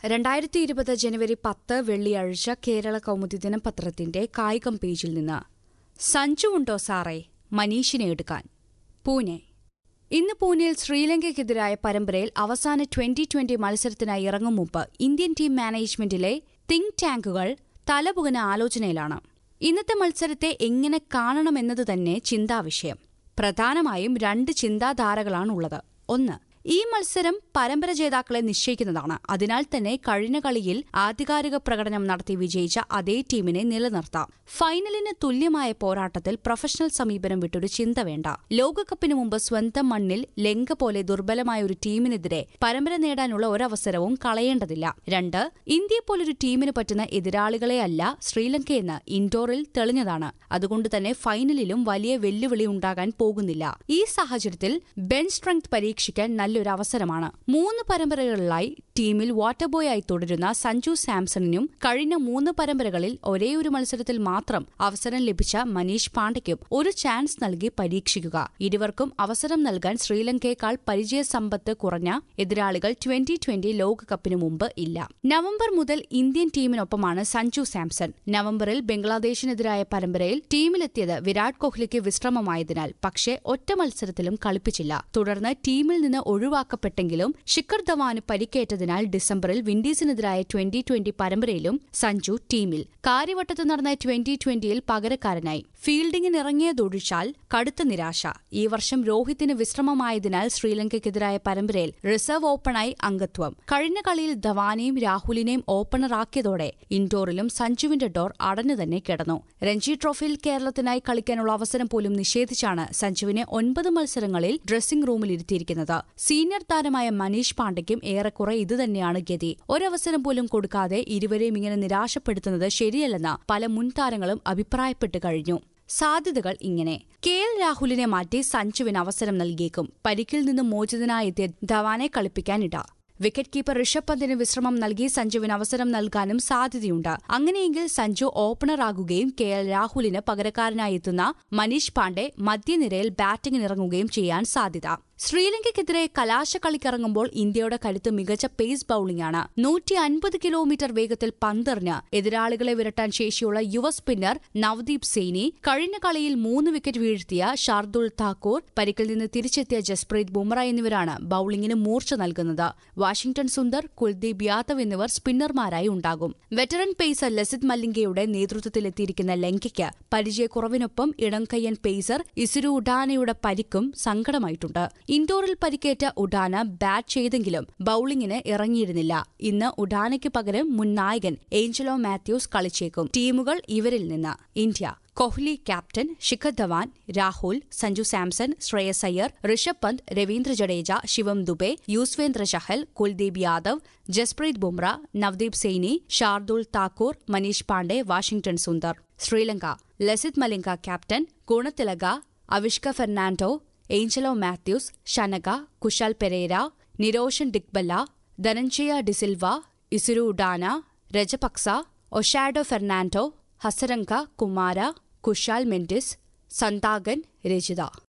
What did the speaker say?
രണ്ടായിരത്തി ഇരുപത് ജനുവരി പത്ത് വെള്ളിയാഴ്ച കേരള കൗമുദി ദിനപത്രത്തിന്റെ കായികം പേജിൽ നിന്ന് സഞ്ജു ഉണ്ടോ സാറേ മനീഷിനെ എടുക്കാൻ പൂനെ ഇന്ന് പൂനെയിൽ ശ്രീലങ്കയ്ക്കെതിരായ പരമ്പരയിൽ അവസാന ട്വന്റി ട്വന്റി മത്സരത്തിനായി ഇറങ്ങും മുമ്പ് ഇന്ത്യൻ ടീം മാനേജ്മെന്റിലെ തിങ്ക് ടാങ്കുകൾ തലപുകന ആലോചനയിലാണ് ഇന്നത്തെ മത്സരത്തെ എങ്ങനെ കാണണമെന്നത് തന്നെ ചിന്താവിഷയം പ്രധാനമായും രണ്ട് ചിന്താധാരകളാണുള്ളത് ഒന്ന് ഈ മത്സരം പരമ്പര ജേതാക്കളെ നിശ്ചയിക്കുന്നതാണ് അതിനാൽ തന്നെ കഴിഞ്ഞ കളിയിൽ ആധികാരിക പ്രകടനം നടത്തി വിജയിച്ച അതേ ടീമിനെ നിലനിർത്താം ഫൈനലിന് തുല്യമായ പോരാട്ടത്തിൽ പ്രൊഫഷണൽ സമീപനം വിട്ടൊരു ചിന്ത വേണ്ട ലോകകപ്പിന് മുമ്പ് സ്വന്തം മണ്ണിൽ ലങ്ക പോലെ ദുർബലമായ ഒരു ടീമിനെതിരെ പരമ്പര നേടാനുള്ള ഒരവസരവും കളയേണ്ടതില്ല രണ്ട് ഇന്ത്യയെ പോലൊരു ടീമിന് പറ്റുന്ന എതിരാളികളെയല്ല ശ്രീലങ്കയെന്ന് ഇൻഡോറിൽ തെളിഞ്ഞതാണ് അതുകൊണ്ട് തന്നെ ഫൈനലിലും വലിയ വെല്ലുവിളി ഉണ്ടാകാൻ പോകുന്നില്ല ഈ സാഹചര്യത്തിൽ ബെഞ്ച് സ്ട്രെങ്ത് പരീക്ഷിക്കാൻ നല്ലൊരു അവസരമാണ് മൂന്ന് പരമ്പരകളിലായി ടീമിൽ വാട്ടർ ബോയ് ആയി തുടരുന്ന സഞ്ജു സാംസണിനും കഴിഞ്ഞ മൂന്ന് പരമ്പരകളിൽ ഒരേ ഒരു മത്സരത്തിൽ മാത്രം അവസരം ലഭിച്ച മനീഷ് പാണ്ഡയ്ക്കും ഒരു ചാൻസ് നൽകി പരീക്ഷിക്കുക ഇരുവർക്കും അവസരം നൽകാൻ ശ്രീലങ്കയേക്കാൾ പരിചയസമ്പത്ത് കുറഞ്ഞ എതിരാളികൾ ട്വന്റി ട്വന്റി ലോകകപ്പിന് മുമ്പ് ഇല്ല നവംബർ മുതൽ ഇന്ത്യൻ ടീമിനൊപ്പമാണ് സഞ്ജു സാംസൺ നവംബറിൽ ബംഗ്ലാദേശിനെതിരായ പരമ്പരയിൽ ടീമിലെത്തിയത് വിരാട് കോഹ്ലിക്ക് വിശ്രമമായതിനാൽ പക്ഷേ ഒറ്റ മത്സരത്തിലും കളിപ്പിച്ചില്ല തുടർന്ന് ടീമിൽ നിന്ന് ഒഴിവാക്കപ്പെട്ടെങ്കിലും ശിഖർ ധവാന് പരിക്കേറ്റതിനാൽ ഡിസംബറിൽ വിൻഡീസിനെതിരായ ട്വന്റി ട്വന്റി പരമ്പരയിലും സഞ്ജു ടീമിൽ കാര്യവട്ടത്ത് നടന്ന ട്വന്റി ട്വന്റിയിൽ പകരക്കാരനായി ഫീൽഡിംഗിനിറങ്ങിയതൊഴിച്ചാൽ കടുത്ത നിരാശ ഈ വർഷം രോഹിത്തിന് വിശ്രമമായതിനാൽ ശ്രീലങ്കയ്ക്കെതിരായ പരമ്പരയിൽ റിസർവ് ഓപ്പണായി അംഗത്വം കഴിഞ്ഞ കളിയിൽ ധവാനെയും രാഹുലിനെയും ഓപ്പണറാക്കിയതോടെ ഇൻഡോറിലും സഞ്ജുവിന്റെ ഡോർ അടഞ്ഞു തന്നെ കിടന്നു രഞ്ജി ട്രോഫിയിൽ കേരളത്തിനായി കളിക്കാനുള്ള അവസരം പോലും നിഷേധിച്ചാണ് സഞ്ജുവിനെ ഒൻപത് മത്സരങ്ങളിൽ ഡ്രസ്സിംഗ് റൂമിൽ ഇരുത്തിയിരിക്കുന്നത് സീനിയർ താരമായ മനീഷ് പാണ്ഡയ്ക്കും ഏറെക്കുറെ ഇതുതന്നെയാണ് ഗതി ഒരവസരം പോലും കൊടുക്കാതെ ഇരുവരെയും ഇങ്ങനെ നിരാശപ്പെടുത്തുന്നത് ശരിയല്ലെന്ന് പല മുൻ താരങ്ങളും അഭിപ്രായപ്പെട്ടു കഴിഞ്ഞു സാധ്യതകൾ ഇങ്ങനെ കെ എൽ രാഹുലിനെ മാറ്റി സഞ്ജുവിന് അവസരം നൽകിയേക്കും പരിക്കിൽ നിന്ന് മോചിതനായെത്തിയ ധവാനെ കളിപ്പിക്കാനിട വിക്കറ്റ് കീപ്പർ ഋഷഭ് പന്തിന് വിശ്രമം നൽകി സഞ്ജുവിന് അവസരം നൽകാനും സാധ്യതയുണ്ട് അങ്ങനെയെങ്കിൽ സഞ്ജു ഓപ്പണറാകുകയും കെ എൽ രാഹുലിന് പകരക്കാരനായി എത്തുന്ന മനീഷ് പാണ്ഡെ മധ്യനിരയിൽ ബാറ്റിംഗിനിറങ്ങുകയും ചെയ്യാൻ സാധ്യത ശ്രീലങ്കയ്ക്കെതിരെ കലാശക്കളിക്കിറങ്ങുമ്പോൾ ഇന്ത്യയുടെ കരുത്ത് മികച്ച പേസ് ബൌളിംഗാണ് നൂറ്റി അൻപത് കിലോമീറ്റർ വേഗത്തിൽ പന്തെറിഞ്ഞ് എതിരാളികളെ വിരട്ടാൻ ശേഷിയുള്ള യുവ സ്പിന്നർ നവദീപ് സെയ്നി കഴിഞ്ഞ കളിയിൽ മൂന്ന് വിക്കറ്റ് വീഴ്ത്തിയ ഷാർദുൽ താക്കൂർ പരിക്കിൽ നിന്ന് തിരിച്ചെത്തിയ ജസ്പ്രീത് ബുംറ എന്നിവരാണ് ബൌളിംഗിന് മൂർച്ച നൽകുന്നത് വാഷിംഗ്ടൺ സുന്ദർ കുൽദീപ് യാദവ് എന്നിവർ സ്പിന്നർമാരായി ഉണ്ടാകും വെറ്ററൻ പേസർ ലസിത് മല്ലിംഗയുടെ നേതൃത്വത്തിലെത്തിയിരിക്കുന്ന ലങ്കയ്ക്ക് പരിചയക്കുറവിനൊപ്പം ഇടംകയ്യൻ പേസർ ഇസുരു ഉഡാനയുടെ പരിക്കും സങ്കടമായിട്ടുണ്ട് ഇൻഡോറിൽ പരിക്കേറ്റ ഉഡാന ബാറ്റ് ചെയ്തെങ്കിലും ബൌളിംഗിന് ഇറങ്ങിയിരുന്നില്ല ഇന്ന് ഉഡാനയ്ക്ക് പകരം മുൻ നായകൻ ഏഞ്ചലോ മാത്യൂസ് കളിച്ചേക്കും ടീമുകൾ ഇവരിൽ നിന്ന് India Kohli captain Shikhar Dhawan Rahul Sanju Samson Shreyas Iyer Rishabh Pant Ravindra Jadeja Shivam Dube Yuzvendra Chahal Kuldeep Yadav Jasprit Bumrah Navdeep Saini Shardul Thakur Manish Pandey Washington Sundar Sri Lanka Lasith Malinga captain Gunathilaka Avishka Fernando Angelo Mathews Shanaka Kusal Perera Niroshan Dickwella Dhananjaya de Silva Isuru Udana Rajapaksa Oshada Fernando Hasaranga Kumara Kusal Mendis Sandakan രചിത